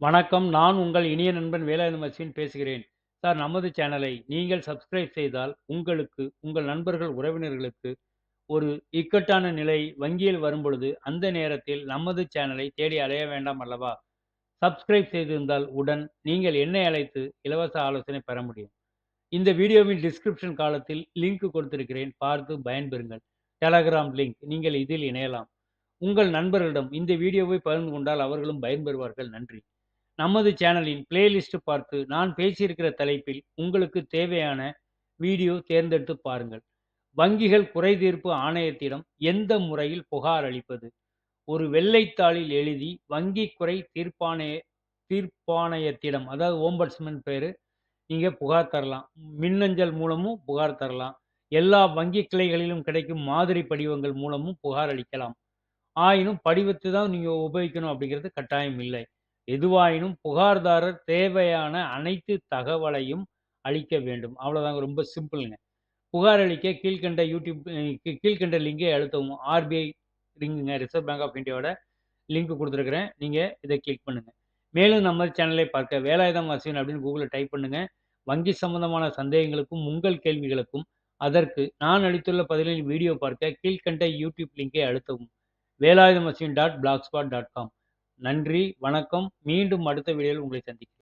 வணக்கம். நான் உங்கள் இனிய நண்பன் வேலாயுதம் அஸ்வின் பேசுகிறேன். சார் நமது சேனலை நீங்கள் சப்ஸ்கிரைப் செய்தால், உங்களுக்கு, உங்கள் நண்பர்கள், உறவினர்களுக்கு ஒரு இக்கட்டான நிலை வங்கியில் வரும்பொழுது, அந்த நேரத்தில் நமது சேனலை தேடி அலைய வேண்டாம் அல்லவா? சப்ஸ்கிரைப் செய்திருந்தால் உடன் நீங்கள் என்னை அழைத்து இலவச ஆலோசனை பெற முடியும். இந்த வீடியோவின் டிஸ்கிரிப்ஷன் காலத்தில் லிங்க் கொடுத்திருக்கிறேன். பார்த்து பயன்பெறுங்கள். Telegram link. நீங்கள் இதில் இணையலாம். உங்கள் நண்பர்களிடம் இந்த வீடியோவை பகிர்ந்து கொண்டால் அவர்களும் பயன்பெறுவார்கள். நன்றி. நமது சேனலின் பிளேலிஸ்ட் பார்த்து நான் பேசியிருக்கிற தலைப்பில் உங்களுக்கு தேவையான வீடியோ தேர்ந்தெடுத்து பாருங்கள். வங்கிகள் குறைதீர்ப்பு ஆணையத்திடம் எந்த முறையில் புகார் அளிப்பது? ஒரு வெள்ளைத்தாளில் எழுதி வங்கி குறை தீர்ப்பாணைய தீர்ப்பாணையத்திடம் அதாவது ஓம்பட்ஸ்மன் பேரு. நீங்க புகார் தரலாம். மின்னஞ்சல் மூலமும் புகார் தரலாம். எல்லா வங்கி கிளைகளிலும் கிடைக்கும் மாதிரி படிவங்கள் மூலமும் புகார் அளிக்கலாம். ஆயினும் படிவத்த தான் நீங்க உபயோகிக்கணும் அப்படிங்கிறது கட்டாயம் இல்லை. எதுவாயினும் புகார்தாரர் தேவையான அனைத்து தகவலையும் அளிக்க வேண்டும். அவ்வளோதாங்க. ரொம்ப சிம்பிள்ங்க. புகார் அளிக்க கீழ்க்கண்ட யூடியூப் அ கீழ்க்கண்ட லிங்கை அழுத்தவும். ஆர்பிஐ லிங்க்ங்க. ரிசர்வ் பேங்க் ஆஃப் இந்தியாவோட லிங்க் குடுத்துருக்கிறேன். நீங்க இத கிளிக் பண்ணுங்க. மேலும் நமது சேனலை பார்க்க வேலாயுதம் அஸ்வின் அப்படின்னு கூகுள்ல டைப் பண்ணுங்க. வங்கி சம்பந்தமான சந்தேகங்களுக்கும், உங்கள் கேள்விகளுக்கும், அதற்கு நான் அளித்துள்ள பதிலில் வீடியோ பார்க்க கீழ்க்கண்ட யூடியூப் லிங்கை அழுத்தவும். Velayutham Ashwin dot blogspot dot com. நன்றி, வணக்கம். மீண்டும் அடுத்த வீடியோவில் உங்களை சந்திக்கிறேன்.